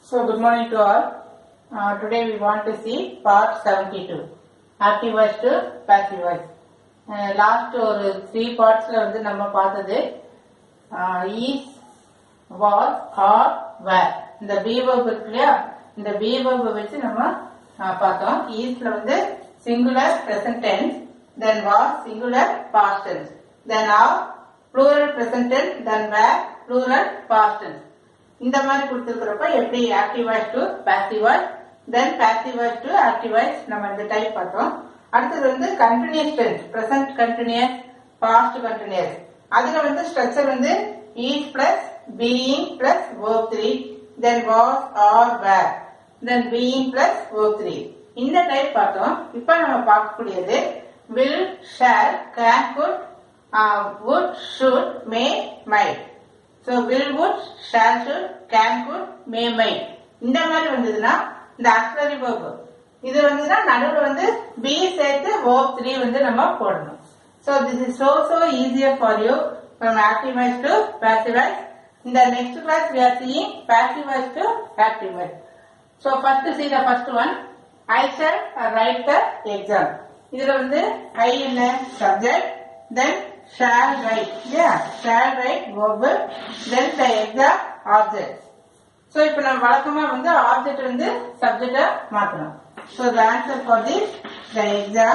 So good morning to all. Uh, today we want to see part 72. Active voice to passive voice. Uh, last ஒரு three பார்ட்ஸ்ல வந்து நம்ம பார்த்தது is was are வேர் இந்த B verb இருக்கு இல்லையா இந்த பி verb வச்சு நம்ம uh, பார்த்தோம் ஈஸ்ல வந்து singular present tense then was singular past tense then are plural present tense then were plural past tense இந்த மாதிரி கொடுத்துருக்கிறப்ப எப்படி active voice to passive voice then passive voice to active voice நம்ம இந்த டைப் பார்த்தோம் அடுத்தது வந்து continuous tense present continuous past continuous அதுல வந்து ஸ்ட்ரக்சர் வந்து is plus being plus verb three then was are were then being plus verb three இந்த type பார்த்தோம் இப்போ நம்ம பார்க்கக்கூடியது will shall can could would should may might so will would shall should can could may might இந்த மாதிரி வந்ததுன்னா இந்த auxiliary verb இது வந்ததுன்னா நடுவில் வந்து பி சேர்த்து verb த்ரீ வந்து நம்ம போடணும் so this is so so easier for you from active voice to passive voice in the next class we are seeing passive voice to active voice so first see the first one I shall write the exam இதுல வந்து I என்ன subject then shall write yeah shall write verb then the exam object so இப்போ நம்ம வழக்கமா வந்து object வந்து சப்ஜெக்டா மாத்தணும் so the answer for this the exam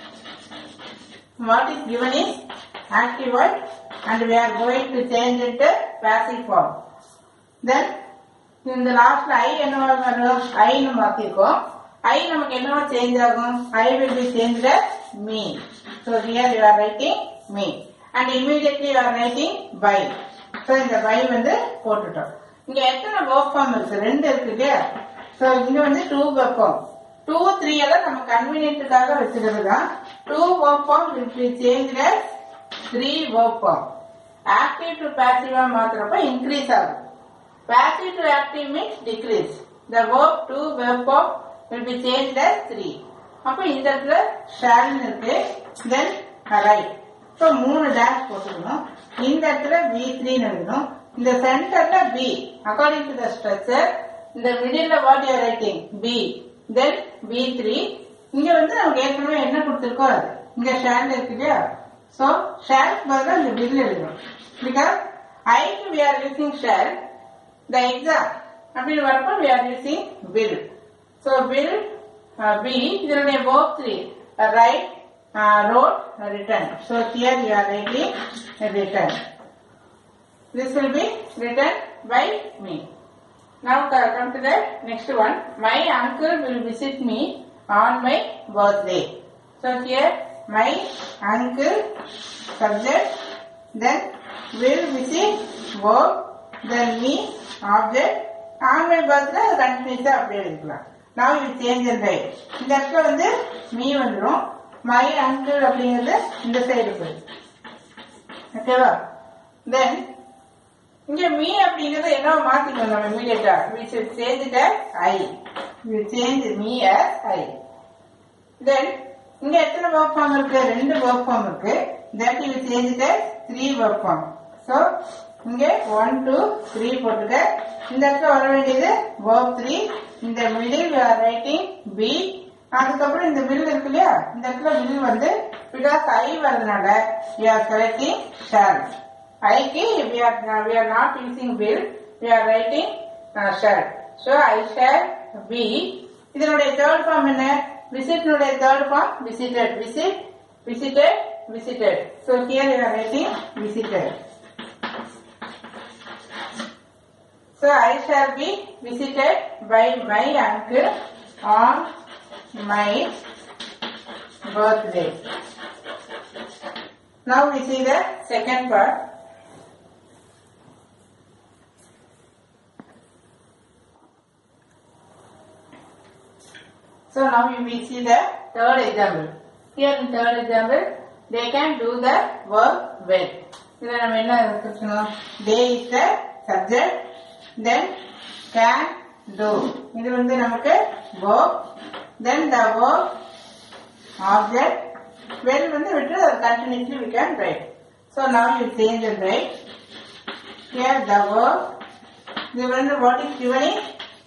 what is given is active word and we are going to change it to passive form then இந்த லாஸ்ட்ல ஐ என்னவா வரும் ஐன்னு மாத்திருக்கோம் ஐ நமக்கு என்னவா சேஞ்ச் ஆகும் I will be change me so here you are writing me and immediately you are writing by so இந்த by வந்து போட்டுட்டோம் இங்க எத்தனை ஒர்க் ஃபார்ம் இருக்கு ரெண்டு இருக்கு இல்லையா ஸோ இங்க வந்து two verb form two three எல்லாம் நம்ம கன்வீனியன்ட்டுக்காக வச்சுக்கிறது தான் two verb form will be change three verb form active to பாசிவா மாத்துறப்ப இன்க்ரீஸ் ஆகும் passive to active means decrease. The verb to verb form will be changed as three. அப்ப இந்த இடத்துல shall இருக்கு then right. So மூணு dash போட்டுக்கணும் இந்த இடத்துல பி த்ரீ எழுதணும் இந்த சென்டர்ல be according to the structure இந்த middle what you're writing be then be three இங்க வந்து நமக்கு ஏற்கனவே என்ன கொடுத்துருக்கோ அது இங்க ஷேல் இருக்கு இல்லையா ஸோ ஷேல் பதிலாக இந்த பில் எழுதணும் பிகாஸ் ஐக்கு we are using shall the exam அப்படின்னு வரப்போ we are using will so will uh, be இதனுடைய verb three uh, write uh, wrote uh, written so here you are writing uh, written this will be written by me now co- come to the next one my uncle will visit me on my birthday so here my uncle subject then will visit verb then me object ஆண்மை பர்த்ல கண்டினியூஸா அப்படியே எடுக்கலாம் நான் இது change right இந்த இடத்துல வந்து மீ வந்துடும் மை அங்கிள் அப்படிங்கிறது இந்த சைடு போய் ஓகேவா தென் இங்க மீ அப்படிங்கறது என்ன மாத்திக்கணும் நம்ம இமீடியட்டா we should change it I we change me as I then இங்க எத்தனை ஒர்க் ஃபார்ம் இருக்கு ரெண்டு ஒர்க் ஃபார்ம் இருக்கு that you change it three verb form so இங்க ஒன் டூ த்ரீ போட்டுக்க இந்த இடத்துல வர வேண்டியது verb த்ரீ இந்த middle you are writing be அதுக்கப்புறம் இந்த வில் இருக்கு இல்லையா இந்த இடத்துல வில் வந்து பிகாஸ் ஐ வரதுனால யூ ஆர் செலக்டிங் ஷேர் ஐக்கு we are we are not using will we are writing shall so I shall be இதனுடைய தேர்ட் ஃபார்ம் என்ன விசிட்னுடைய third form visited visit visited visited so here you are writing visited So I shall be visited by my uncle on my birthday. Now we see the second part. So now we will see the third example. Here in third example, they can do the work well. இதில் நம்ம என்ன இருக்கணும் they is the subject then can do இது வந்து நமக்கு verb then the verb object when வந்து விட்டு அது continuously we can write so now you change and write here the verb இது வந்து what is given is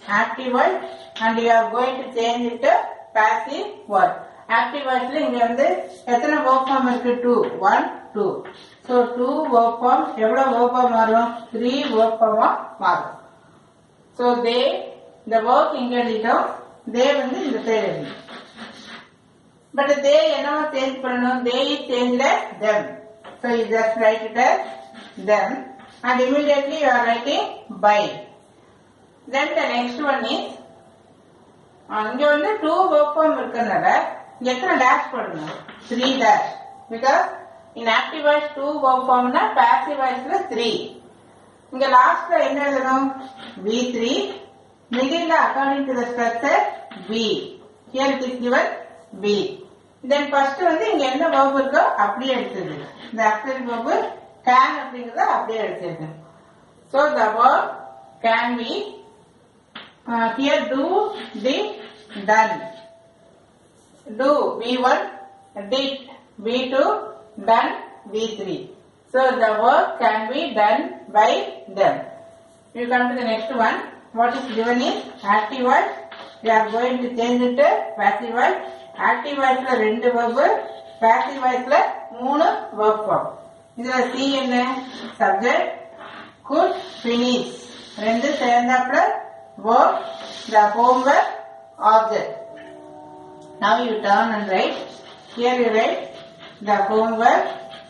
active word and you are going to change it to passive word. Active wordsல இங்க வந்து எத்தனை verb form இருக்கு two one two so two verb form எவ்வளவு verb form மாறும் three verb form ஆ மாறும் so தே இந்த work இங்க எழுதிட்டோம் தே வந்து இந்த சைடு எழுதிட்டோம் பட் தே என்னவா சேஞ்ச் பண்ணணும் they is change them so you just write it as them and immediately you are writing by then the next one is அங்க வந்து டூ ஒர்க் ஃபார்ம் இருக்கனால இங்க எத்தனை டேஷ் போடணும் three dash because in active voice two verb ஃபார்ம்னா passive வாய்ஸ்ல three இங்க லாஸ்ட்ல என்ன எழுதணும் V three middle according to the structure be here it is given be then first வந்து இங்க என்ன verb இருக்கோ அப்படியே எடுத்துது இந்த ஆக்சரி verb can அப்படிங்கறத அப்படியே எடுத்துது so the verb can be uh, here do did done do v1 did v2 done v3 so the work can be done by them you come to the next one what is given is active word we are going to change it to passive word active voiceல ரெண்டு verb passive voiceல மூணு verb form இதுல C என்ன subject could finish ரெண்டு சேர்ந்தாப்புல verb the homework object now you turn and write here you write the homework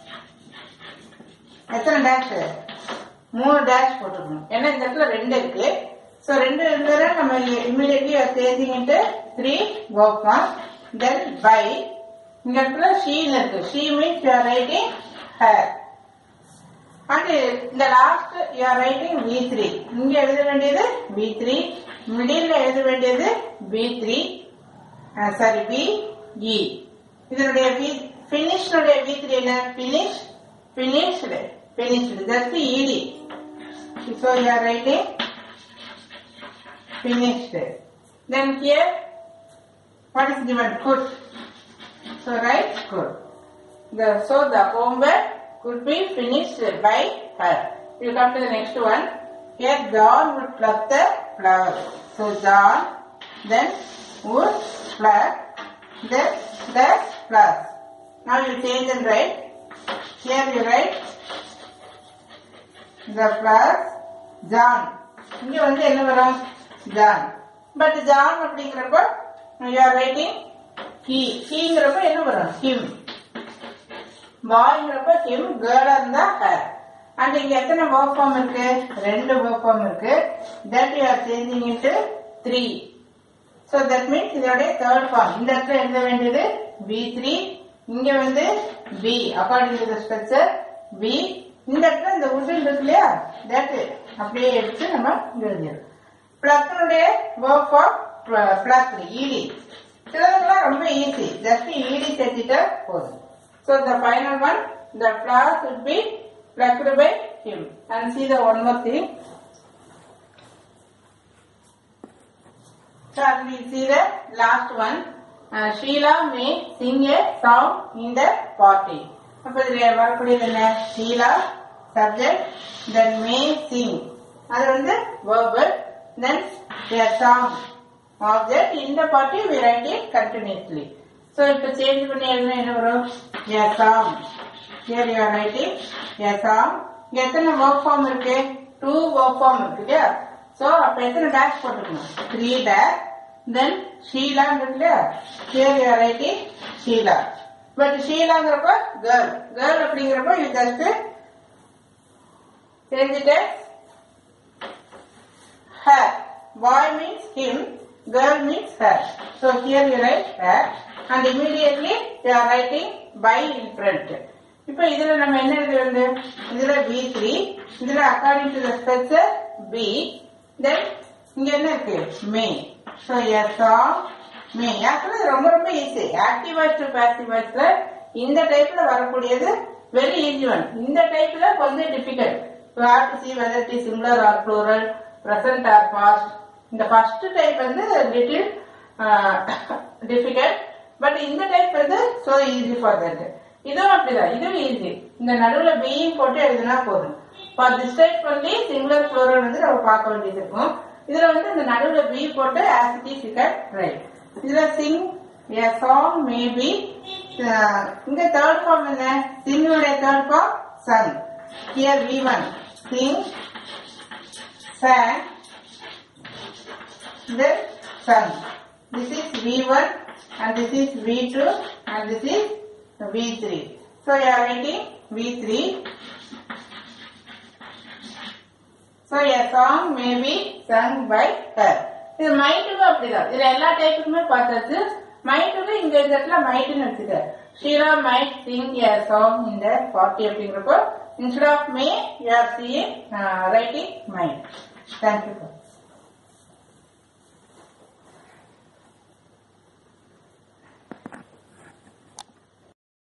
எத்தனை dash மூணு dash போட்டுக்கணும் ஏன்னா இந்த இடத்துல ரெண்டு இருக்கு ஸோ ரெண்டு இருந்ததுன்னா நம்ம immediately changing into three verb on then by இந்த இடத்துல ஷீன் இருக்கு she means you are writing her and இந்த last you are writing V three இங்க எழுத வேண்டியது வி த்ரீ மிடில் எழுத வேண்டியது be three sorry B E இதனுடைய வி ஃபினிஷ்னுடைய வி த்ரீ என்ன finish finished finished just ED so you are writing finished. Then here, what is given? Could. So write could. The, so the homework could be finished by her. You come to the next one. Here John would pluck the flowers. So John then would pluck then the flowers. Now you change and write. Here you write the flowers John. இங்க வந்து என்ன வரும் John but John அப்படிங்கிறப்ப you are writing he ஹீங்கிறப்ப என்ன வரும் him பாய்ங்கிறப்ப him கேர்ளா இருந்தா her and இங்க எத்தனை ஒர்க் ஃபார்ம் இருக்கு ரெண்டு ஒர்க் ஃபார்ம் இருக்கு that you are changing into three so that means இதோடைய தேர்ட் ஃபார்ம் இந்த இடத்துல எழுத வேண்டியது பி த்ரீ இங்க வந்து be according to the structure be இந்த இடத்துல இந்த உடன் இருக்கு இல்லையா தட் அப்படியே எடுத்து நம்ம இங்க எழுதிடும் பிளக்னுடைய ஒர்க் ஃபார் பிளக் ஈடி சிலதுக்கெல்லாம் ரொம்ப ஈஸி ஜஸ்ட் ஈடி சேர்த்துட்டா போதும் so the final one the flowers would be plucked by him and see the one more thing so we see the last one uh, Sheila may sing a song in the party அப்ப இதுல வரக்கூடியது என்ன Sheela subject then may sing அது வந்து verbal then a song object in the party we write it continuously so இப்ப change பண்ணி எழுதினா என்ன வரும் a song here you are writing a song இங்க எத்தனை verb form இருக்கு டூ verb form இருக்கு இல்லையா so அப்ப எத்தனை dash போட்டுக்கணும் த்ரீ dash then ஷீலா இருக்கு இல்லையா here you are writing Sheela but ஷீலாங்கிறப்ப கேர்ள் கேர்ள் அப்படிங்கிறப்ப இது ஜஸ்ட் தெரிஞ்சுட்டு her. Boy means him, girl means her. So here you write her and immediately you are writing by in front. இப்போ இதுல நம்ம என்ன எழுத வேண்டும் இதுல பி த்ரீ இதுல according to the structure be then இங்க என்ன இருக்கு may so as song may actually ரொம்ப ரொம்ப easy active voice to passive வாய்ஸ்ல இந்த டைப்ல வரக்கூடியது வெரி ஈஸி ஒன் இந்த டைப்ல கொஞ்சம் difficult you have to see whether it is similar or plural present or past இந்த ஃபர்ஸ்ட் டைப் வந்து லிட்டில் டிஃபிகல்ட் பட் இந்த டைப் வந்து சோ ஈஸி ஃபார் தட் இதுவும் அப்படிதான் இதுவும் ஈஸி இந்த நடுவுல பியும் போட்டு எழுதினா போதும் for this type only singular plural வந்து நம்ம பார்க்க வேண்டியது இருக்கும் இதுல வந்து இந்த நடுவுல பி போட்டு as it is you can write இதுல sing a song maybe இங்க தேர்ட் ஃபார்ம் என்ன சிங்குடைய third form sung here V one sing sang then sung this is v1 and this is v2 and this is v3 so you are writing v3 So a song may be sung by her. இது மைட்டுக்கும் அப்படிதான் இதுல எல்லா டைப்புக்குமே பார்த்தாச்சு மைட்டுக்கு இங்க இந்த இடத்துல மைட்டுன்னு வச்சுக்க Sheela might sing a song இந்த பார்ட்டி அப்படிங்கிறப்போ instead of may you are seeing writing might thank you